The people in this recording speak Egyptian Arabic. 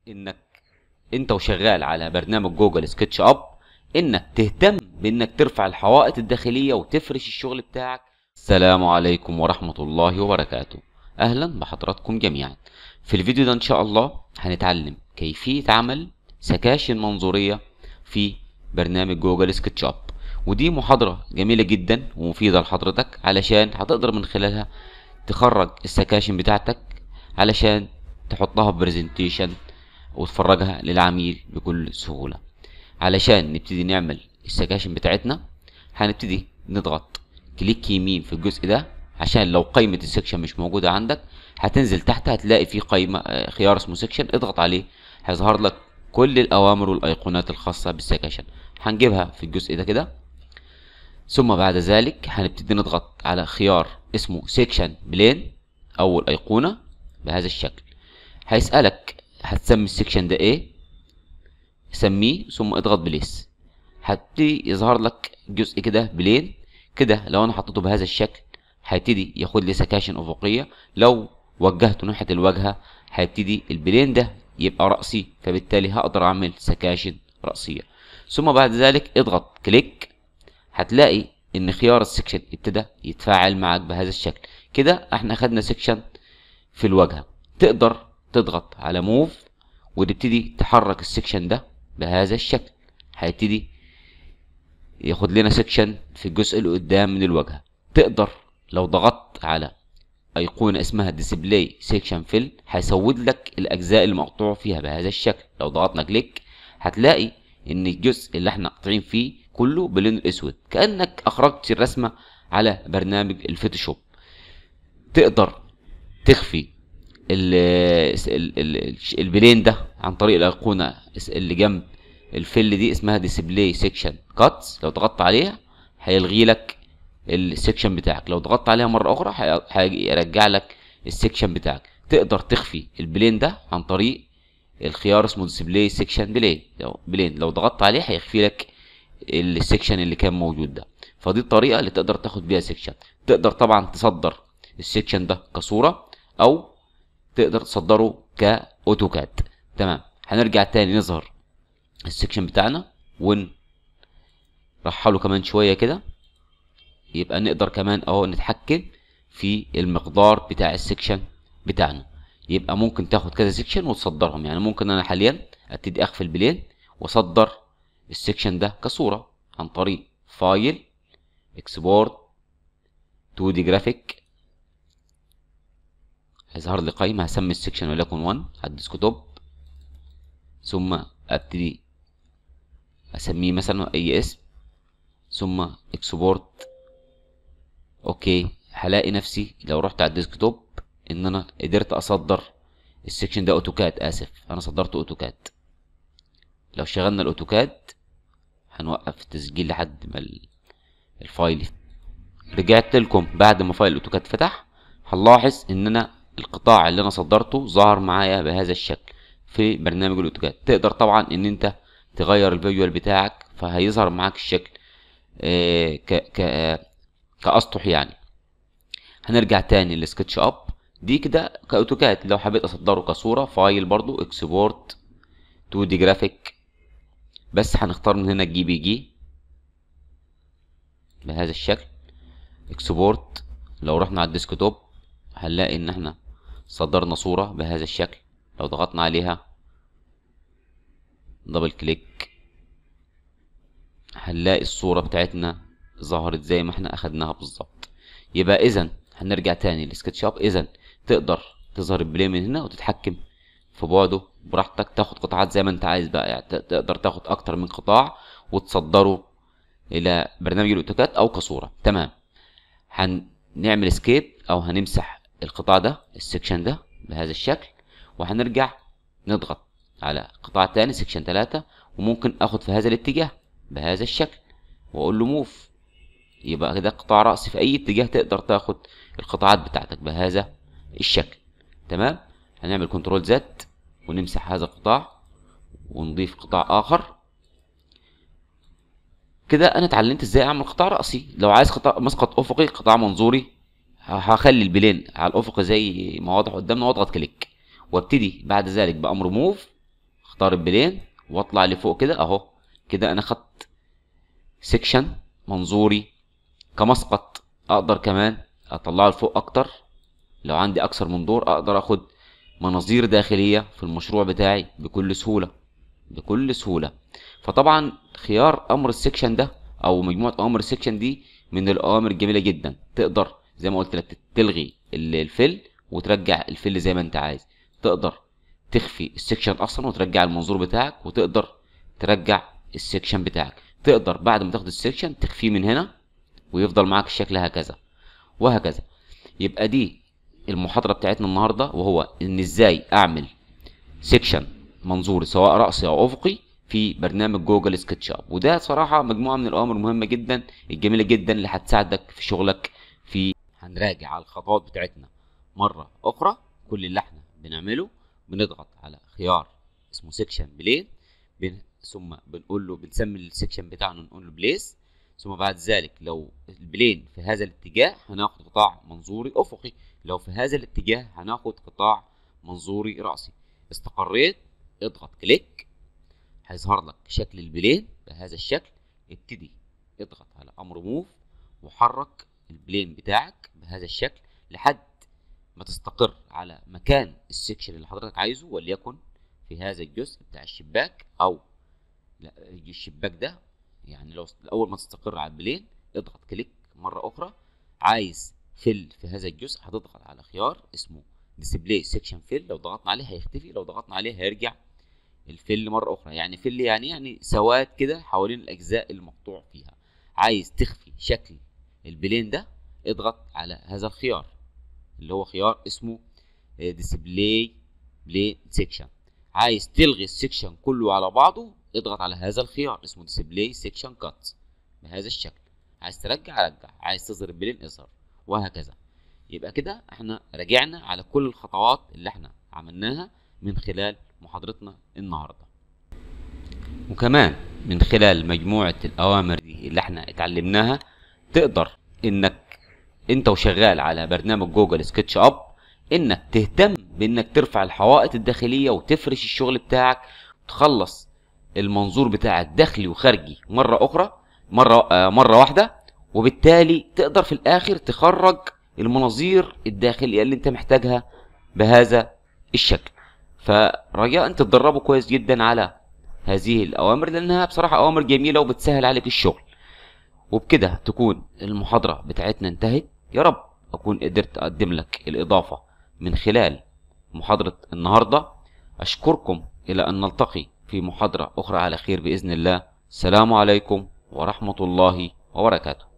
انك انت وشغال على برنامج جوجل سكتش اب انك تهتم بانك ترفع الحوائط الداخلية وتفرش الشغل بتاعك السلام عليكم ورحمة الله وبركاته اهلا بحضراتكم جميعا في الفيديو ده ان شاء الله هنتعلم كيفية عمل سكاشن منظورية في برنامج جوجل سكتش اب ودي محاضرة جميلة جدا ومفيدة لحضرتك علشان هتقدر من خلالها تخرج السكاشن بتاعتك علشان تحطها في برزنتيشن وتفرجها للعميل بكل سهولة علشان نبتدي نعمل السكاشن بتاعتنا هنبتدي نضغط كليك يمين في الجزء ده عشان لو قائمة السكشن مش موجودة عندك هتنزل تحت هتلاقي في قائمة آه، خيار اسمه سكشن اضغط عليه هيظهر لك كل الأوامر والأيقونات الخاصة بالسكاشن هنجيبها في الجزء ده كده ثم بعد ذلك هنبتدي نضغط على خيار اسمه سيكشن بلين أول أيقونة بهذا الشكل هيسألك هتسمي السيكشن ده ايه سميه ثم اضغط بليس هتبتدي يظهر لك جزء كده بلين كده لو انا حطيته بهذا الشكل هيبتدي ياخد لي سكاشن افقيه لو وجهته ناحيه الواجهه هيبتدي البلين ده يبقى رأسي فبالتالي هقدر اعمل سكاشن رأسيه ثم بعد ذلك اضغط كليك هتلاقي ان خيار السكشن ابتدى يتفاعل معاك بهذا الشكل كده احنا خدنا سكشن في الواجهه تقدر تضغط على موف وتبتدي تحرك السكشن ده بهذا الشكل هيبتدي ياخد لنا سكشن في الجزء اللي قدام من الواجهه تقدر لو ضغطت على ايقونه اسمها ديسبلاي سيكشن فيل هيسود لك الاجزاء اللي مقطوع فيها بهذا الشكل لو ضغطنا كليك هتلاقي ان الجزء اللي احنا قاطعين فيه كله باللون الاسود كانك اخرجت الرسمه على برنامج الفوتوشوب تقدر تخفي ال ال ال البلين ده عن طريق الايقونه اللي جنب الفل دي اسمها ديسبلاي سيكشن كاتس لو ضغطت عليها هيلغي لك السيكشن بتاعك لو ضغطت عليها مره اخرى هيرجع لك السيكشن بتاعك تقدر تخفي البلين ده عن طريق الخيار اسمه ديسبلاي سيكشن بلين لو بلين لو ضغطت عليه هيخفي لك السيكشن اللي كان موجود ده فدي الطريقه اللي تقدر تاخد بيها سيكشن تقدر طبعا تصدر السيكشن ده كصوره او تقدر تصدره كاوتوكاد تمام هنرجع تاني نظهر السكشن بتاعنا ونرحله كمان شويه كده يبقى نقدر كمان اهو نتحكم في المقدار بتاع السكشن بتاعنا يبقى ممكن تاخد كذا سكشن وتصدرهم يعني ممكن انا حاليا ابتدي اخفي البلين واصدر السكشن ده كصوره عن طريق فايل اكسبورت 2 دي جرافيك هيظهر لي قائمة هسمي السكشن وليكن 1 على الديسكتوب ثم ابتدي اسميه مثلا اي اسم ثم اكسبورت اوكي هلاقي نفسي لو رحت على الديسكتوب ان انا قدرت اصدر السكشن ده اوتوكاد اسف انا صدرته اوتوكاد لو شغلنا الاوتوكاد هنوقف التسجيل لحد ما الفايل رجعت لكم بعد ما فايل الاوتوكاد فتح هنلاحظ ان انا القطاع اللي انا صدرته ظهر معايا بهذا الشكل في برنامج الاوتوكاد تقدر طبعا ان انت تغير الفيجوال بتاعك فهيظهر معاك الشكل آه ك ك كاسطح يعني هنرجع تاني لسكتش اب دي كده كاوتوكاد لو حبيت اصدره كصوره فايل برضو اكسبورت 2 دي جرافيك بس هنختار من هنا الجي بي جي بهذا الشكل اكسبورت لو رحنا على الديسكتوب هنلاقي ان احنا صدرنا صورة بهذا الشكل لو ضغطنا عليها دبل كليك هنلاقي الصورة بتاعتنا ظهرت زي ما احنا اخدناها بالظبط يبقى اذا هنرجع تاني لسكتش اب اذا تقدر تظهر البلاي من هنا وتتحكم في بعده براحتك تاخد قطاعات زي ما انت عايز بقى يعني تقدر تاخد اكتر من قطاع وتصدره الى برنامج الاوتوكاد او كصورة تمام هنعمل اسكيب او هنمسح القطاع ده السكشن ده بهذا الشكل وهنرجع نضغط على قطاع تاني سكشن تلاتة وممكن اخد في هذا الاتجاه بهذا الشكل واقول له موف يبقى كده قطاع رأسي في اي اتجاه تقدر تاخد القطاعات بتاعتك بهذا الشكل تمام هنعمل كنترول زد ونمسح هذا القطاع ونضيف قطاع اخر كده انا اتعلمت ازاي اعمل قطاع رأسي لو عايز قطاع مسقط افقي قطاع منظوري هخلي البلين على الافق زي ما واضح قدامنا واضغط كليك وابتدي بعد ذلك بامر موف اختار البلين واطلع لفوق كده اهو كده انا خدت سيكشن منظوري كمسقط اقدر كمان اطلعه لفوق اكتر لو عندي اكثر من دور اقدر اخد مناظير داخلية في المشروع بتاعي بكل سهولة بكل سهولة فطبعا خيار امر السكشن ده او مجموعة اوامر السكشن دي من الاوامر الجميلة جدا تقدر زي ما قلت لك تلغي الفل وترجع الفل زي ما انت عايز تقدر تخفي السكشن اصلا وترجع المنظور بتاعك وتقدر ترجع السكشن بتاعك تقدر بعد ما تاخد السكشن تخفيه من هنا ويفضل معاك الشكل هكذا وهكذا يبقى دي المحاضرة بتاعتنا النهاردة وهو ان ازاي اعمل سيكشن منظوري سواء رأسي او افقي في برنامج جوجل سكتش اب وده صراحة مجموعة من الاوامر المهمة جدا الجميلة جدا اللي هتساعدك في شغلك في هنراجع على الخطوات بتاعتنا مرة اخرى كل اللي احنا بنعمله بنضغط على خيار اسمه سيكشن بلين بن... ثم بنقول له بنسمي السيكشن بتاعنا نقول له بليس ثم بعد ذلك لو البلين في هذا الاتجاه هناخد قطاع منظوري افقي لو في هذا الاتجاه هناخد قطاع منظوري رأسي استقريت اضغط كليك هيظهر لك شكل البلين بهذا الشكل ابتدي اضغط على امر موف وحرك البلين بتاعك بهذا الشكل لحد ما تستقر على مكان السكشن اللي حضرتك عايزه وليكن في هذا الجزء بتاع الشباك او لا الشباك ده يعني لو اول ما تستقر على البلين اضغط كليك مره اخرى عايز فيل في هذا الجزء هتضغط على خيار اسمه ديسبلاي سيكشن فيل لو ضغطنا عليه هيختفي لو ضغطنا عليه هيرجع الفيل مره اخرى يعني فيل يعني يعني سواد كده حوالين الاجزاء المقطوع فيها عايز تخفي شكل البلين ده اضغط على هذا الخيار اللي هو خيار اسمه ديسبلاي بلاي سيكشن عايز تلغي السيكشن كله على بعضه اضغط على هذا الخيار اسمه ديسبلاي سيكشن كات بهذا الشكل عايز ترجع رجع عايز تظهر البلين اظهر وهكذا يبقى كده احنا راجعنا على كل الخطوات اللي احنا عملناها من خلال محاضرتنا النهارده وكمان من خلال مجموعة الأوامر دي اللي احنا اتعلمناها تقدر انك انت وشغال على برنامج جوجل سكتش اب انك تهتم بانك ترفع الحوائط الداخلية وتفرش الشغل بتاعك وتخلص المنظور بتاعك داخلي وخارجي مرة أخرى مرة آه مرة واحدة وبالتالي تقدر في الآخر تخرج المناظير الداخلية اللي أنت محتاجها بهذا الشكل فرجاء أن تتدربوا كويس جدا على هذه الأوامر لأنها بصراحة أوامر جميلة وبتسهل عليك الشغل وبكده تكون المحاضرة بتاعتنا انتهت يا رب أكون قدرت أقدم لك الإضافة من خلال محاضرة النهاردة أشكركم إلى أن نلتقي في محاضرة أخرى على خير بإذن الله السلام عليكم ورحمة الله وبركاته